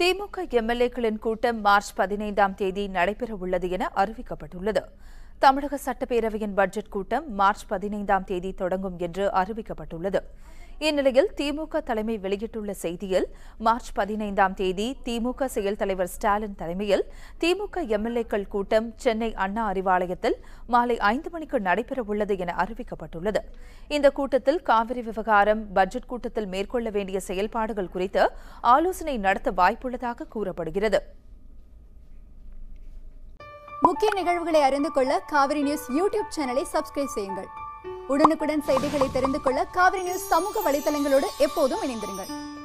திமுக எம்எல்ஏக்களின் கூட்டம் மார்ச் பதினைந்தாம் தேதி நடைபெறவுள்ளது என அறிவிக்கப்பட்டுள்ளது தமிழக சட்டப்பேரவையின் பட்ஜெட் கூட்டம் மார்ச் பதினைந்தாம் தேதி தொடங்கும் என்று அறிவிக்கப்பட்டுள்ளது இந்நிலையில் திமுக தலைமை வெளியிட்டுள்ள செய்தியில் மார்ச் பதினைந்தாம் தேதி திமுக செயல் தலைவர் ஸ்டாலின் தலைமையில் திமுக எம்எல்ஏக்கள் கூட்டம் சென்னை அண்ணா அறிவாலயத்தில் மாலை ஐந்து மணிக்கு நடைபெறவுள்ளது என அறிவிக்கப்பட்டுள்ளது இந்த கூட்டத்தில் காவிரி விவகாரம் பட்ஜெட் கூட்டத்தில் மேற்கொள்ள வேண்டிய செயல்பாடுகள் குறித்து ஆலோசனை நடத்த வாய்ப்புள்ளதாக கூறப்படுகிறது முக்கிய நிகழ்வுகளை அறிந்து கொள்ள காவிரி நியூஸ் யூடியூப் சேனலை சப்ஸ்கிரைப் செய்யுங்கள் உடனுக்குடன் செய்திகளை தெரிந்து கொள்ள காவிரி நியூஸ் சமூக வலைதளங்களோடு எப்போதும் இணைந்திருங்கள்